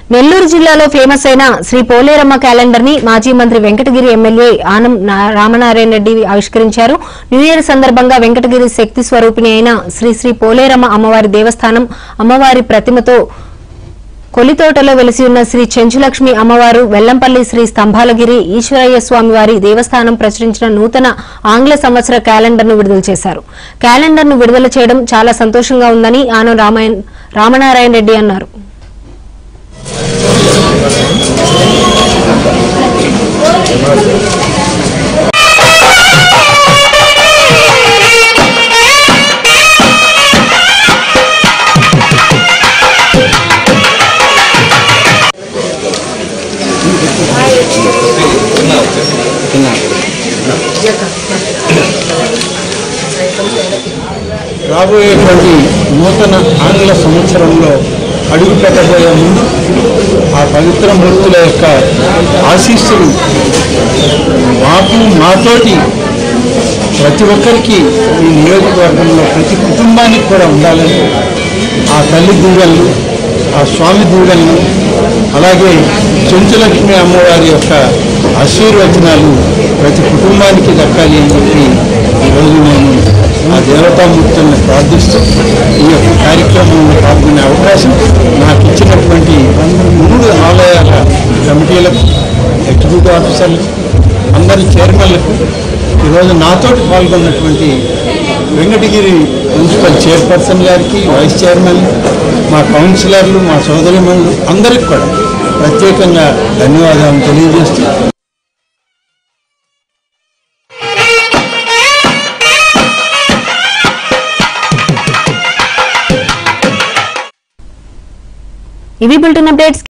నెల్లూరు జిల్లాలో ఫేమస్ అయిన శ్రీ పోలేరమ్మ క్యాలెండర్ ని మాజీ మంత్రి వెంకటగిరి ఎమ్మెల్యే ఆనం నా- రామనారాయణ రెడ్డి ఆవిష్కరించారు న్యూ ఇయర్ సందర్భంగా వెంకటగిరి శక్తి స్వరూపిణి అయిన శ్రీ శ్రీ పోలేరమ్మ అమ్మవారి దేవస్థానం అమ్మవారి ప్రతిమతో కొలితోటలో వెలిసి ఉన్న శ్రీ చెంచులక్ష్మి అమ్మవారు వెల్లంపల్లి శ్రీ స్తంభాలగిరి ఈశ్వరయ్య స్వామి వారి దేవస్థానం ప్రచురించిన నూతన ఆంగ్ల సంవత్సర క్యాలెండర్ ను విడుదల చేశారు క్యాలెండర్ ను విడుదల చేయడం చాలా సంతోషంగా ఉందని ఆనం రామాయణ రామనారాయణ రెడ్డి అన్నారు రాబోయేటువంటి నూతన ఆంగ్ల సంవత్సరంలో అడుగు పెట్టబోయే ముందు ఆ పవిత్ర మూర్తుల యొక్క ఆశీస్సులు మాకు మాతోటి ప్రతి ఒక్కరికి ఈ నియోజకవర్గంలో ప్రతి కుటుంబానికి కూడా ఉండాలని ఆ తల్లి దీవెనలు ఆ స్వామి దీవెనలు అలాగే చెంచులక్ష్మి అమ్మవారి యొక్క ఆశీర్వచనాలు ప్రతి కుటుంబానికి దక్కాలి అని చెప్పి ఈరోజు నేను ఆ దేవతామూర్తులను ప్రార్థిస్తూ ఈ యొక్క కార్యక్రమంలో పాల్గొనే అవకాశం నాకు ఇచ్చినటువంటి మూడు ఆలయాల కమిటీలకు ఎగ్జిక్యూటివ్ ఆఫీసర్లకు అందరి చైర్మన్లకు ఈరోజు నాతోటి పాల్గొన్నటువంటి వెంకటగిరి మున్సిపల్ చైర్పర్సన్ గారికి వైస్ చైర్మన్ మా కౌన్సిలర్లు మా సోదరిమణులు అందరికి కూడా ప్రత్యేకంగా ధన్యవాదాలు తెలియజేస్తూ ఇవి బులెటిన్ అప్డేట్స్